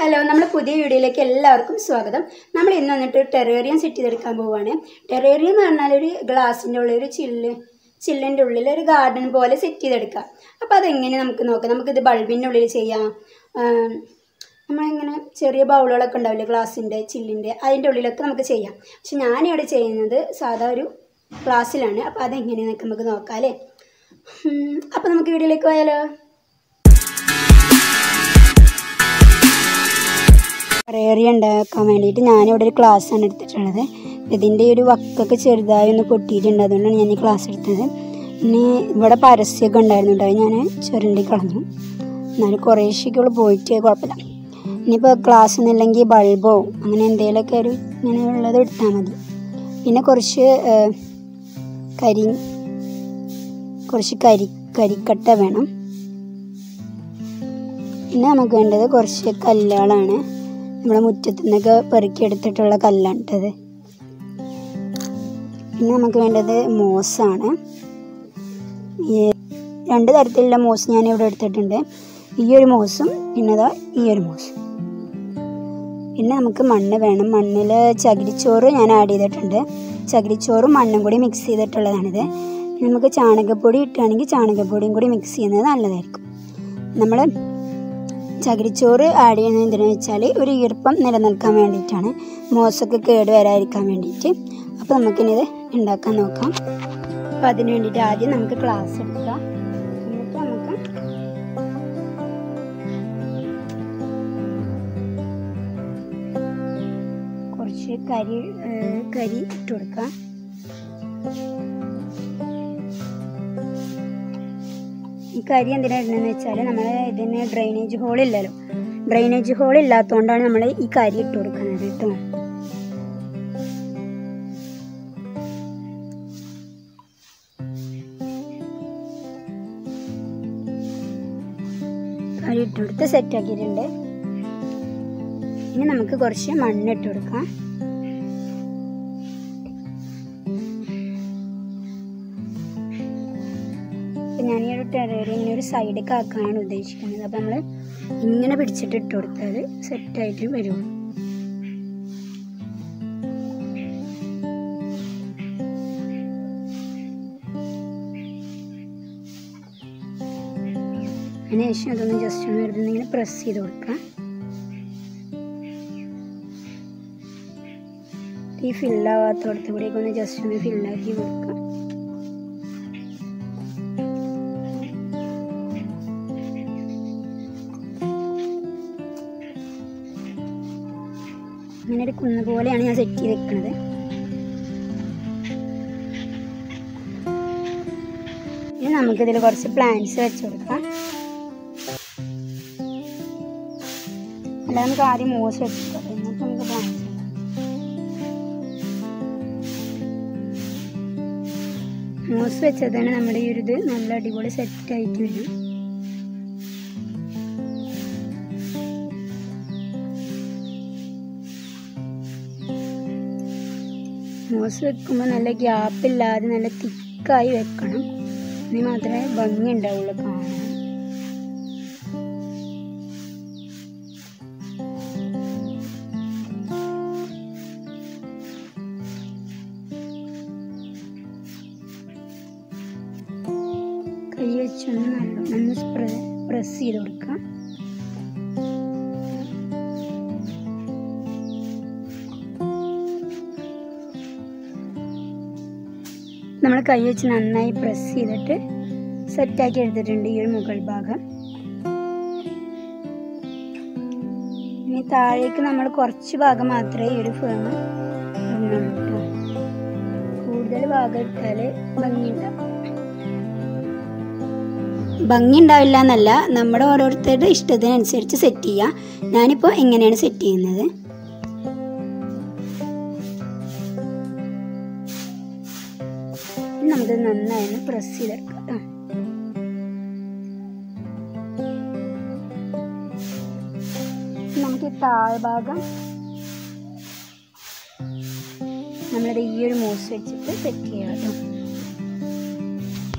hello നമ്മുടെ പുതിയ വീഡിയോയിലേക്ക് എല്ലാവർക്കും സ്വാഗതം നമ്മൾ ഇന്ന് വന്നിട്ട് ടെറേറിയം സെറ്റ് ചെയ്തെടുക്കാൻ പോവുകയാണ് ടെറേറിയം എന്ന് പറഞ്ഞാൽ ഒരു ഗ്ലാസിൻ്റെ ഉള്ളിൽ ഒരു ചില്ല് ചില്ലിൻ്റെ ഉള്ളിൽ ഒരു ഗാർഡൻ പോലെ സെറ്റ് ചെയ്തെടുക്കാം അപ്പോൾ അതെങ്ങനെ നമുക്ക് നോക്കാം നമുക്കിത് ബൾബിൻ്റെ ഉള്ളിൽ ചെയ്യാം ആം, നമ്മളിങ്ങനെ ചെറിയ ബൗളുകളൊക്കെ ഉണ്ടാവില്ലേ ഗ്ലാസിൻ്റെ ചില്ലിൻ്റെ അതിൻ്റെ ഉള്ളിലൊക്കെ നമുക്ക് ചെയ്യാം പക്ഷെ ഞാനിവിടെ ചെയ്യുന്നത് സാധാ ഒരു ഗ്ലാസ്സിലാണ് അപ്പോൾ അതെങ്ങനെയെന്നൊക്കെ നമുക്ക് നോക്കാം അല്ലേ അപ്പോൾ നമുക്ക് വീഡിയോയിലേക്ക് പോയാലോ ഏറിയ ഉണ്ടാക്കാൻ വേണ്ടിയിട്ട് ഞാനിവിടെ ഒരു class ആണ് എടുത്തിട്ടുള്ളത് ഇതിൻ്റെ ഒരു വക്കൊക്കെ ചെറുതായി ഒന്ന് പൊട്ടിയിട്ടുണ്ട് അതുകൊണ്ടാണ് ഞാൻ ഈ ക്ലാസ് എടുത്തത് ഇനി ഇവിടെ പരസ്യമൊക്കെ ഉണ്ടായിരുന്നു കേട്ടോ അത് ഞാൻ ചുരണ്ടി കളഞ്ഞു എന്നാലും കുറേശ്ശേക്കുള്ള പോയിട്ട് കുഴപ്പമില്ല ഇനിയിപ്പോൾ ക്ലാസ് ഒന്നുമില്ലെങ്കിൽ ബൾബോ അങ്ങനെ എന്തെങ്കിലുമൊക്കെ ഒരു ഇങ്ങനെ ഉള്ളത് എടുത്താൽ മതി പിന്നെ കുറച്ച് ഏഹ്, കരി കുറച്ച് കരി കരിക്കട്ട വേണം പിന്നെ നമുക്ക് വേണ്ടത് കുറച്ച് കല്ലുകളാണ് നമ്മുടെ മുറ്റത്തു നിന്നൊക്കെ പെറുക്കിയെടുത്തിട്ടുള്ള കല്ലാണ് കേട്ടത് പിന്നെ നമുക്ക് വേണ്ടത് മോസാണ് ഈ രണ്ട് തരത്തിലുള്ള മോസ് ഞാൻ ഇവിടെ എടുത്തിട്ടുണ്ട് ഈ ഒരു മോസും പിന്നെ ദാ ഈ ഒരു മോസും പിന്നെ നമുക്ക് മണ്ണ് വേണം മണ്ണിൽ ചകിരിച്ചോറ് ഞാൻ ആഡ് ചെയ്തിട്ടുണ്ട് ചകിരിച്ചോറും മണ്ണും കൂടി മിക്സ് ചെയ്തിട്ടുള്ളതാണിത് പിന്നെ നമുക്ക് ചാണകപ്പൊടി ഇട്ടുകയാണെങ്കിൽ ചാണകപ്പൊടിയും കൂടി മിക്സ് ചെയ്യുന്നത് നല്ലതായിരിക്കും നമ്മൾ ചകിരിച്ചോറ് ആഡ് ചെയ്യുന്നത് എന്തിനാന്ന് വെച്ചാൽ ഒരു ഈർപ്പം നിലനിൽക്കാൻ വേണ്ടിയിട്ടാണ് മോശമൊക്കെ കേട് വരാതിരിക്കാൻ വേണ്ടിയിട്ട് അപ്പോൾ നമുക്കിനി ഇത് ഉണ്ടാക്കാൻ നോക്കാം അപ്പോൾ അതിന് വേണ്ടിയിട്ട് ആദ്യം നമുക്ക് ക്ലാസ് എടുക്കാം എന്നിട്ട് നമുക്ക് കുറച്ച് കരി ഏഹ്, കരി ഇട്ട് കൊടുക്കാം ഈ കരി എന്തിനാ ഇടുന്നതെന്ന് വെച്ചാൽ നമ്മൾ ഇതിന് ഡ്രെയിനേജ് ഹോൾ ഇല്ലല്ലോ ഡ്രെയിനേജ് ഹോൾ ഇല്ലാത്തതുകൊണ്ടാണ് നമ്മൾ ഈ കരി ഇട്ട് കൊടുക്കുന്നത് കേട്ടോ കരി ഇട്ട് കൊടുത്ത് സെറ്റ് ആക്കിയിട്ടുണ്ട് ഇനി നമുക്ക് കുറച്ച് മണ്ണ് ഇട്ട് കൊടുക്കാം അപ്പം ഞാൻ ഈ ഒരു ടെറേറിയം ഇങ്ങനെ ഒരു സൈഡിലേക്ക് ആക്കാനാണ് ഉദ്ദേശിക്കുന്നത് അപ്പം നമ്മൾ ഇങ്ങനെ പിടിച്ചിട്ട് ഇട്ട് കൊടുത്താൽ സെറ്റായിട്ട് വരുള്ളൂ അതിനുശേഷം അതൊന്ന് ജസ്റ്റ് ഒന്ന് വെറുതെ ഇങ്ങനെ പ്രസ് ചെയ്ത് കൊടുക്കാം ഈ ഫില്ലാവാത്തോടത്ത് കൂടിയൊക്കെ ഒന്ന് ജസ്റ്റ് ഒന്ന് ഫില്ലാക്കി കൊടുക്കാം ഇങ്ങനെ ഒരു കുന്ന് പോലെയാണ് ഞാൻ സെറ്റ് ചെയ്ത് വെക്കുന്നത് ഇനി നമുക്കിതിൽ കുറച്ച് പ്ലാന്റ്സ് വെച്ച് കൊടുക്കാം അല്ല നമുക്ക് ആദ്യം മോസ് വെച്ചിട്ടോ എന്നിട്ട് നമുക്ക് പ്ലാന്റ്സ് മോസ് വെച്ചാൽ തന്നെ നമ്മുടെ ഈ ഒരു ഇത് നല്ല അടിപൊളി സെറ്റായിട്ട് വരും മോസ് വെക്കുമ്പോൾ നല്ല ഗ്യാപ്പ് ഇല്ലാതെ നല്ല തിക്കായി വെക്കണം ഇനി മാത്രമേ ഭംഗി ഉണ്ടാവുള്ളൂ കാണാൻ കൈ വെച്ചൊന്ന് നല്ലോണം സ്പ്രേ പ്രസ് ചെയ്ത് കൊടുക്കാം നമ്മൾ കൈ വെച്ച് നന്നായി പ്രസ് ചെയ്തിട്ട് സെറ്റാക്കി എടുത്തിട്ടുണ്ട് ഈ ഒരു മുകൾ ഭാഗം ഇനി താഴേക്ക് നമ്മൾ കുറച്ച് ഭാഗം മാത്രമേ ഈ ഒരു ഫേം ഇടുന്നുള്ളൂ കേട്ടോ കൂടുതൽ ഭാഗം ഇട്ടാൽ ഭംഗിയുണ്ടാവും ഭംഗി ഉണ്ടാവില്ല എന്നല്ല നമ്മുടെ ഓരോരുത്തരുടെ ഇഷ്ടത്തിനനുസരിച്ച് സെറ്റ് ചെയ്യുക ഞാനിപ്പോൾ എങ്ങനെയാണ് സെറ്റ് ചെയ്യുന്നത് ഇനി നമുക്ക് നന്നായി ഒന്ന് പ്രസ് ചെയ്തെടുക്കാം കേട്ടോ ഇനി നമുക്ക് ഈ താഴ്ഭാഗം നമ്മളിത് ഈ ഒരു മൂസ് വെച്ചിട്ട് സെറ്റ് ചെയ്യാം കേട്ടോ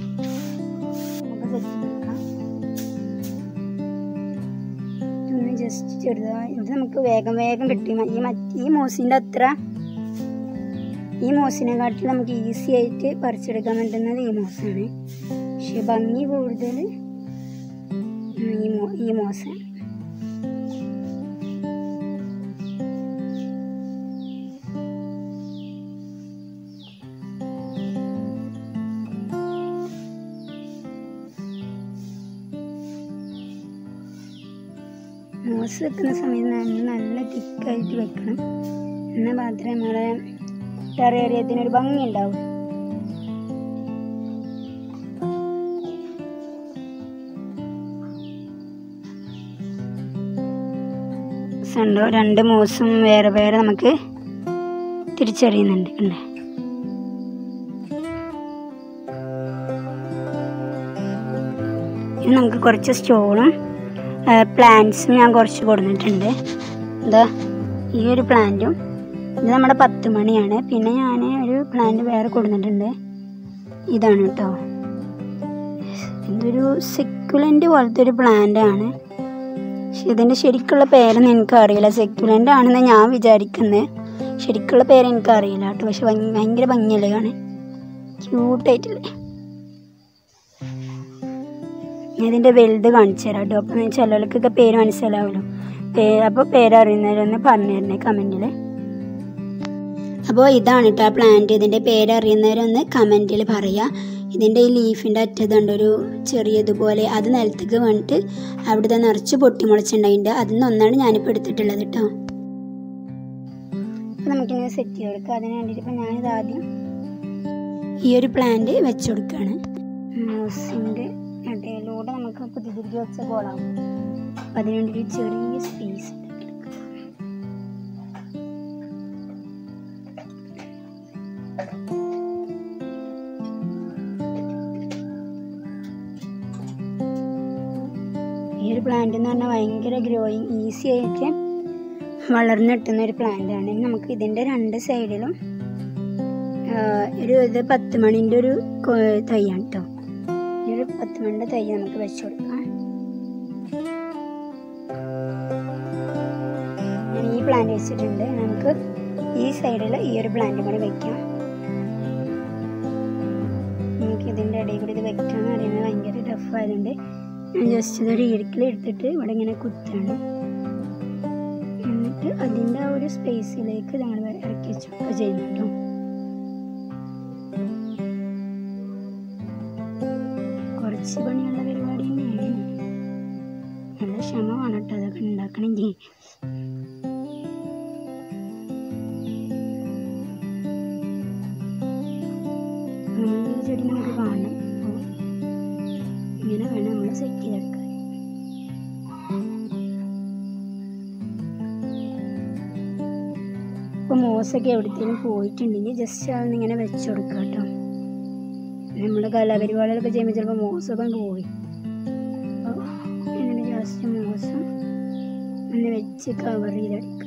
നമുക്ക് സെറ്റ് ചെയ്തെടുക്കാം ജസ്റ്റ് ചെറുതായി ഇത് നമുക്ക് വേഗം വേഗം കിട്ടി മ- ഈ മറ്റ് ഈ മോസിൻ്റെ അത്ര ഈ മോസിനെക്കാട്ടിൽ നമുക്ക് ഈസി ആയിട്ട് പറിച്ചെടുക്കാൻ പറ്റുന്നത് ഈ മോസാണ് പക്ഷെ ഭംഗി കൂടുതൽ ഈ മോ ഈ മോസാണ് മോസ് വെക്കുന്ന സമയത്ത് നമ്മൾ നല്ല തിക്കായിട്ട് വെക്കണം എന്നാൽ മാത്രമേ നമ്മളെ ടെറേറിയത്തിനൊരു ഭംഗി ഉണ്ടാവും ഉണ്ടോ രണ്ട് മോസും വേറെ വേറെ നമുക്ക് തിരിച്ചറിയുന്നുണ്ട് കണ്ടേ ഇനി നമുക്ക് കുറച്ച് സ്റ്റോണും പ്ലാന്റ്സും ഞാൻ കുറച്ച് കൊടുത്തിട്ടുണ്ട് എന്താ ഈ ഒരു പ്ലാന്റും ഇത് നമ്മുടെ പത്ത് മണിയാണ് പിന്നെ ഞാൻ ഒരു പ്ലാന്റ് വേറെ കൊടുത്തിട്ടുണ്ട് ഇതാണ് കേട്ടോ ഇതൊരു സെക്കുലൻ്റ് പോലത്തെ ഒരു പ്ലാന്റ് ആണ് പക്ഷെ ഇതിൻ്റെ ശരിക്കുള്ള പേരൊന്നും എനിക്കറിയില്ല സെക്കുലൻ്റ് ആണെന്ന് ഞാൻ വിചാരിക്കുന്നത് ശരിക്കുള്ള പേര് എനിക്കറിയില്ല കേട്ടോ പക്ഷെ ഭംഗി- ഭയങ്കര ഭംഗിയല്ലേ കാണാൻ ക്യൂട്ടായിട്ടില്ലേ ഞാൻ ഇതിൻ്റെ വലുത് കാണിച്ചു തരാം കേട്ടോ അപ്പം ചിലർക്കൊക്കെ പേര് മനസ്സിലാവുമല്ലോ പേ അപ്പോൾ പേരറിയുന്നവരൊന്ന് പറഞ്ഞു തരണേ കമൻറ്റിൽ അപ്പോൾ ഇതാണ് കേട്ടോ ആ പ്ലാന്റ് ഇതിൻ്റെ പേരറിയുന്നവരൊന്ന് കമൻറ്റിൽ പറയുക ഇതിൻ്റെ ഈ ലീഫിൻ്റെ അറ്റത്തുണ്ട് ഒരു ചെറിയ ഇതുപോലെ അത് നിലത്തേക്ക് വീണിട്ട് അവിടുത്തെ നിറച്ച് പൊട്ടിമുളച്ചുണ്ടായിട്ടുണ്ട് അതിൽ നിന്നൊന്നാണ് ഞാനിപ്പോൾ എടുത്തിട്ടുള്ളത് കേട്ടോ അപ്പോൾ നമുക്കിങ്ങനെ സെറ്റ് ചെയ്ത് കൊടുക്കാം അതിന് വേണ്ടിയിട്ട് ഇപ്പോൾ ഞാനിത് ആദ്യം ഈ ഒരു പ്ലാന്റ് വെച്ച് കൊടുക്കുകയാണ് മോസിൻ്റെ ഇടയിലൂടെ നമുക്ക് കുത്തിതിരിക്കി വെച്ച കോളാവും അപ്പം അതിന് വേണ്ടി ഒരു ചെറിയ സ്പേസ് ഈ ഒരു പ്ലാന്റ് എന്ന് പറഞ്ഞാൽ ഭയങ്കര ഗ്രോയിങ് ഈസി ആയിട്ട് വളർന്നു കിട്ടുന്ന ഒരു പ്ലാന്റ് ആണ് ഇനി നമുക്ക് ഇതിൻ്റെ രണ്ട് സൈഡിലും ഒരു ഇത് പത്ത് മണിൻ്റെ ഒരു കൊ- തൈയാണ് കേട്ടോ ഈ ഒരു പത്ത് മണിൻ്റെ തൈ നമുക്ക് വെച്ച് കൊടുക്കാം ഞാൻ ഈ പ്ലാന്റ് വെച്ചിട്ടുണ്ട് നമുക്ക് ഈ സൈഡിൽ ഈ ഒരു പ്ലാന്റ് കൂടി വെക്കാം നമുക്ക് ഇതിൻ്റെ ഇടയിൽ കൂടി ഇത് വെക്കാന്ന് പറയുന്നത് ഭയങ്കര ടഫ് ആയതുകൊണ്ട് ഞാൻ ജസ്റ്റ് ഇതൊരു ഇടുക്കിൽ എടുത്തിട്ട് ഇവിടെ ഇങ്ങനെ കുത്താണ് എന്നിട്ട് അതിൻ്റെ ആ ഒരു സ്പേസിലേക്ക് ഞങ്ങൾ ഇറക്കി വെച്ചൊക്കെ ചെയ്യുന്നു കേട്ടോ കുറച്ച് പണിയുള്ള പരിപാടി തന്നെയാണ് നല്ല ക്ഷമ വേണം കേട്ടോ അതൊക്കെ ഉണ്ടാക്കണമെങ്കിൽ നമ്മുടെ ചെടി നമുക്ക് കാണണം അപ്പോൾ ഇങ്ങനെ വേണം നമ്മൾ സെറ്റ് ചെയ്തെടുക്കാൻ ഇപ്പോൾ മോശമൊക്കെ എവിടത്തേലും പോയിട്ടുണ്ടെങ്കിൽ ജസ്റ്റ് അതൊന്ന് ഇങ്ങനെ വെച്ച് കൊടുക്കുക കേട്ടോ നമ്മൾ കലാപരിപാടികളൊക്കെ ചെയ്യുമ്പോൾ ചിലപ്പോൾ മോശമൊക്കെ പോയി അപ്പോൾ എന്നിട്ട് ജസ്റ്റ് മോശം ഒന്ന് വെച്ച് കവർ ചെയ്തെടുക്കുക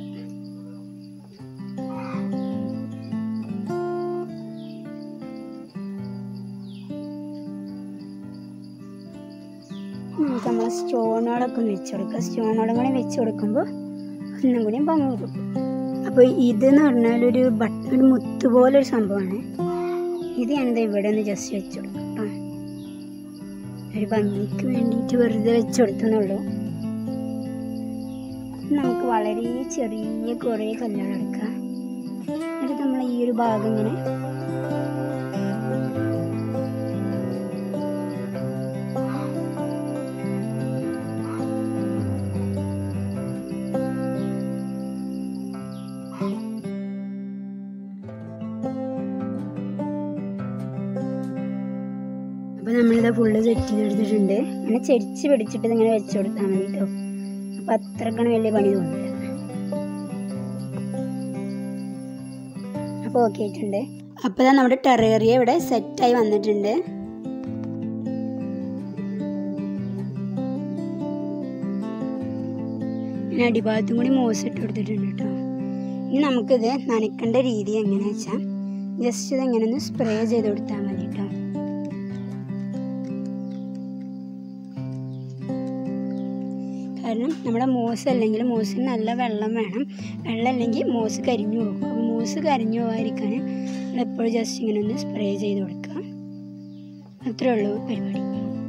നമുക്ക് നമ്മൾ സ്റ്റോണുകളൊക്കെ ഒന്ന് വെച്ച് കൊടുക്കുക സ്റ്റോണുകളും കൂടി വെച്ച് കൊടുക്കുമ്പോൾ ഒന്നും കൂടി ഭംഗി കിട്ടും അപ്പോൾ ഇതെന്ന് പറഞ്ഞാൽ ഒരു ബട്ട് ഒരു മുത്ത് പോലെ ഒരു സംഭവമാണ് ഇത് ഞാനിത് ഇവിടെ ഒന്ന് ജസ്റ്റ് വെച്ച് കൊടുക്കും കേട്ടോ ഒരു ഭംഗിക്ക് വേണ്ടിയിട്ട് വെറുതെ വെച്ച് കൊടുത്തെന്നുള്ളൂ നമുക്ക് വളരെ ചെറിയ കുറേ കല്ലുകൾ എടുക്കാം എന്നിട്ട് നമ്മൾ ഈ ഒരു ഭാഗം ഇങ്ങനെ അപ്പോൾ നമ്മളിത് ഫുള്ള് സെറ്റ് ചെയ്തെടുത്തിട്ടുണ്ട് അങ്ങനെ ചെരിച്ച് പിടിച്ചിട്ട് ഇതിങ്ങനെ വെച്ച് കൊടുത്താൽ മതി കേട്ടോ അപ്പോൾ അത്രക്കാണ് വലിയ പണി തോന്നില്ല അപ്പോൾ ഓക്കെ ആയിട്ടുണ്ട് അപ്പോൾ ഇതാ നമ്മുടെ ടെറേറിയ ഇവിടെ സെറ്റായി വന്നിട്ടുണ്ട് ഞാൻ അടിഭാഗത്തും കൂടി മോസ് ഇട്ട് കൊടുത്തിട്ടുണ്ട് കേട്ടോ ഇനി നമുക്കിത് നനയ്ക്കേണ്ട രീതി എങ്ങനെയാ വെച്ചാൽ ജസ്റ്റ് ഇത് ഇങ്ങനെ ഒന്ന് സ്പ്രേ ചെയ്ത് കൊടുത്താൽ മതി കേട്ടോ കാരണം നമ്മുടെ മോസ് അല്ലെങ്കിൽ മോസിന് നല്ല വെള്ളം വേണം വെള്ളം അല്ലെങ്കിൽ മോസ് കരിഞ്ഞു പോകും അപ്പോൾ മോസ് കരിഞ്ഞു പോകാതിരിക്കാൻ നമ്മൾ എപ്പോഴും ജസ്റ്റ് ഇങ്ങനെ ഒന്ന് സ്പ്രേ ചെയ്ത് കൊടുക്കുക അത്രേ ഉള്ളൂ പരിപാടി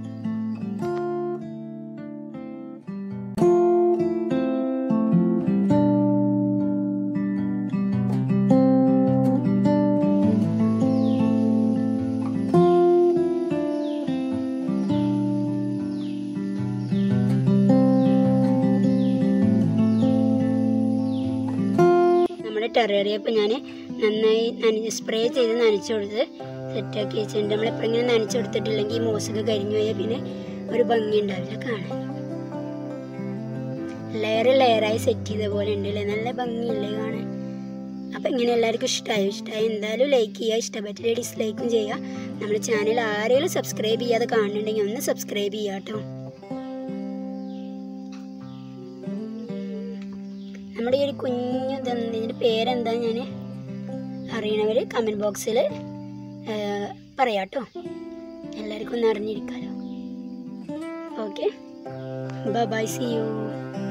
നമ്മുടെ ടെറേറിയ ഇപ്പോൾ ഞാൻ നന്നായി നനഞ്ഞ് സ്പ്രേ ചെയ്ത് നനച്ചു കൊടുത്ത് സെറ്റാക്കി വെച്ചിട്ടുണ്ട് നമ്മളെപ്പോഴും ഇങ്ങനെ നനച്ചു കൊടുത്തിട്ടില്ലെങ്കിൽ ഈ മോസൊക്കെ കരിഞ്ഞു പോയാൽ പിന്നെ ഒരു ഭംഗി ഉണ്ടാവില്ല കാണാൻ ലെയർ ലെയറായി സെറ്റ് ചെയ്ത പോലെ ഉണ്ട് അല്ലേ നല്ല ഭംഗിയില്ലേ കാണാൻ അപ്പം ഇങ്ങനെ എല്ലാവർക്കും ഇഷ്ടമായി ഇഷ്ടമായി എന്തായാലും ലൈക്ക് ചെയ്യുക ഇഷ്ടപ്പെട്ടില്ല ഡിസ്ലൈക്കും ചെയ്യുക നമ്മുടെ ചാനൽ ആരെങ്കിലും സബ്സ്ക്രൈബ് ചെയ്യാതെ കാണുന്നുണ്ടെങ്കിൽ ഒന്ന് സബ്സ്ക്രൈബ് ചെയ്യുക കേട്ടോ നമ്മുടെ ഈ ഒരു കുഞ്ഞു ഇതെന്ത് ഇതിൻ്റെ പേരെന്താ ഞാൻ അറിയണവർ കമൻറ്റ് ബോക്സിൽ പറയാം കേട്ടോ എല്ലാവർക്കും ഒന്ന് അറിഞ്ഞിരിക്കാമല്ലോ ഓക്കെ ബൈ സി യു